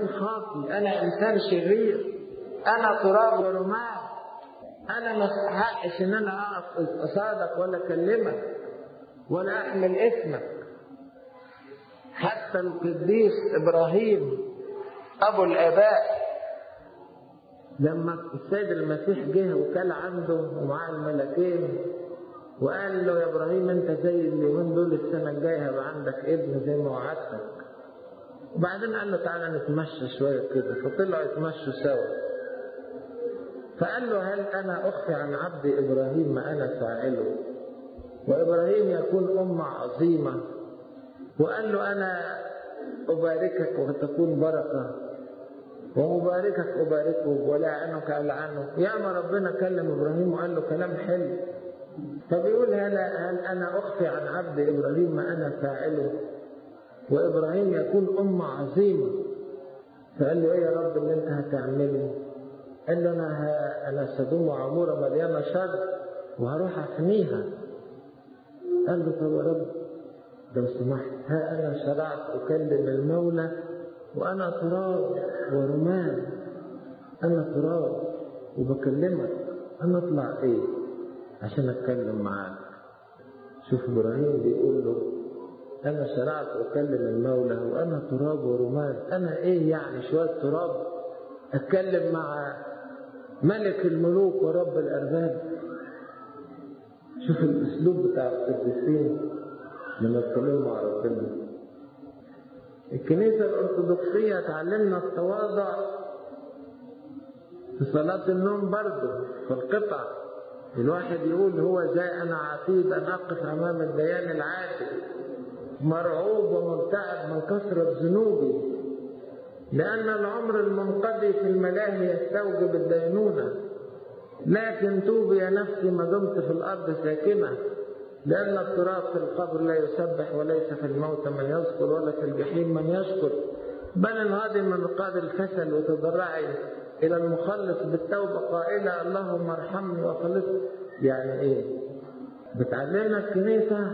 إنسان خاطي أنا إنسان شرير أنا تراب ورماد أنا ما استحقش إن أنا أقف قصادك ولا أكلمك ولا أحمل اسمك حتى القديس إبراهيم أبو الآباء لما السيد المسيح جه وكان عنده ومعاه الملكين وقال له يا ابراهيم انت زي اليومين دول السنه الجايه هيبقى عندك ابن زي ما وعدتك وبعدين قال له تعالى نتمشى شويه كده فطلعوا يتمشوا سوا فقال له هل انا اخفي عن عبدي ابراهيم ما انا فاعله وابراهيم يكون امه عظيمه وقال له انا اباركك وتكون بركه ومباركك أباركه ولعنك ألعنه ياما ربنا كلم إبراهيم وقال له كلام حلو فبيقول هل, هل أنا أخفي عن عبد إبراهيم ما أنا فاعله وإبراهيم يكون أمة عظيمة فقال له إيه يا رب اللي أنت هتعمله قال له أنا ه... أنا سدوم وعمورة مليانة شر وهروح أفنيها قال له طب يا رب لو سمحت ها أنا شرعت أكلم المولى وأنا تراب ورماد أنا تراب وبكلمك أنا أطلع إيه عشان أتكلم معاك شوف إبراهيم بيقول له أنا شرعت أكلم المولى وأنا تراب ورماد أنا إيه يعني شوية تراب أتكلم مع ملك الملوك ورب الأرباب شوف الأسلوب بتاع القديسين لما يتكلموا مع ربنا الكنيسة الأرثوذكسية تعلمنا التواضع في صلاة النوم برضه في القطع الواحد يقول هو زي أنا عتيد أن أقف أمام الديان العادل مرعوب ومرتعب من كثرة ذنوبي لأن العمر المنقضي في الملاهي يستوجب الدينونة لكن توبي يا نفسي ما دمت في الأرض ساكنة لأن التراب في القبر لا يسبح وليس في الموت من يذكر ولا في الجحيم من يشكر بل انهضي من رقاد الكسل وتضرعي إلى المخلص بالتوبة قائلة اللهم ارحمني وخلص يعني إيه؟ بتعلمنا الكنيسة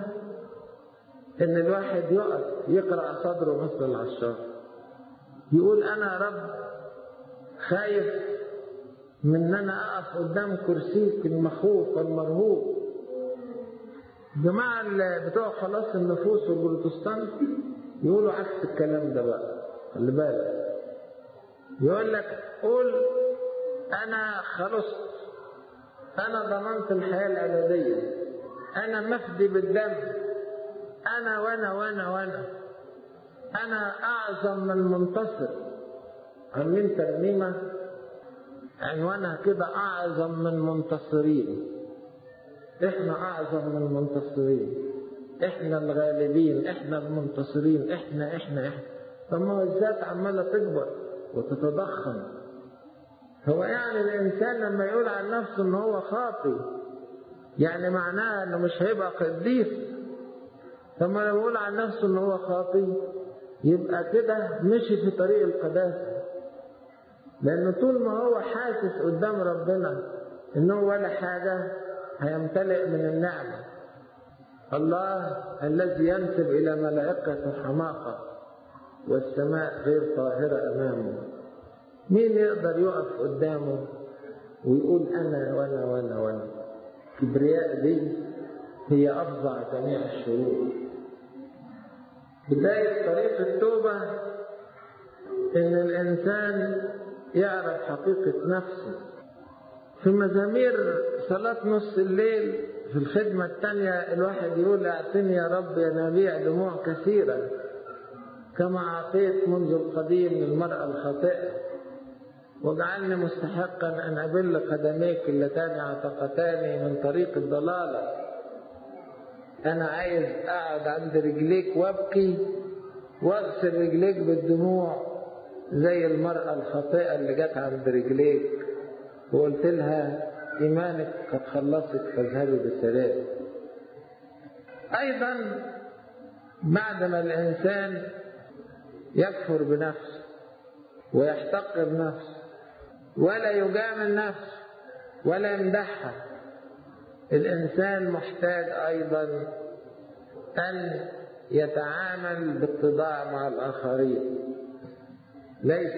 إن الواحد يقف يقرأ صدره مثل العشار يقول أنا رب خايف من ان انا اقف قدام كرسيك المخوف والمرهوب جماعة اللي بتوع خلاص النفوس والبروتستانت يقولوا عكس الكلام ده بقى خلي بالك يقول لك قول انا خلصت انا ضمنت الحياة الابدية انا مفدي بالدم انا وانا وانا وانا انا اعظم من منتصر عاملين ترنيمه عنوانها كده أعظم من منتصرين إحنا أعظم من منتصرين إحنا الغالبين إحنا المنتصرين إحنا إحنا إحنا طب ما هو الذات عمالة تكبر وتتضخم هو يعني الإنسان لما يقول عن نفسه إن هو خاطي يعني معناها إنه مش هيبقى قديس طب ما لما يقول عن نفسه إن هو خاطي يبقى كده مشي في طريق القداسة لأنه طول ما هو حاسس قدام ربنا إنه ولا حاجة هيمتلئ من النعمة الله الذي ينسب إلى ملائكة حماقة والسماء غير طاهرة أمامه مين يقدر يقف قدامه ويقول أنا وأنا وأنا وأنا كبرياء دي هي أفظع جميع الشرور بداية طريق التوبة إن الإنسان يعرف حقيقة نفسه في مزامير صلاة نص الليل في الخدمة الثانية الواحد يقول اعطني يا رب ينابيع دموع كثيرة كما أعطيت منذ القديم للمرأة الخاطئة واجعلني مستحقا أن أبل قدميك اللتان اعتقتاني من طريق الضلالة أنا عايز أقعد عند رجليك وأبكي وأغسل رجليك بالدموع زي المرأة الخاطئة اللي جت عند رجليك وقلت لها إيمانك قد خلصت فاذهبي بسلام أيضا بعد ما الإنسان يكفر بنفسه ويحتقر نفسه ولا يجامل نفسه ولا يمدحها الإنسان محتاج أيضا أن يتعامل باتضاع مع الآخرين ليس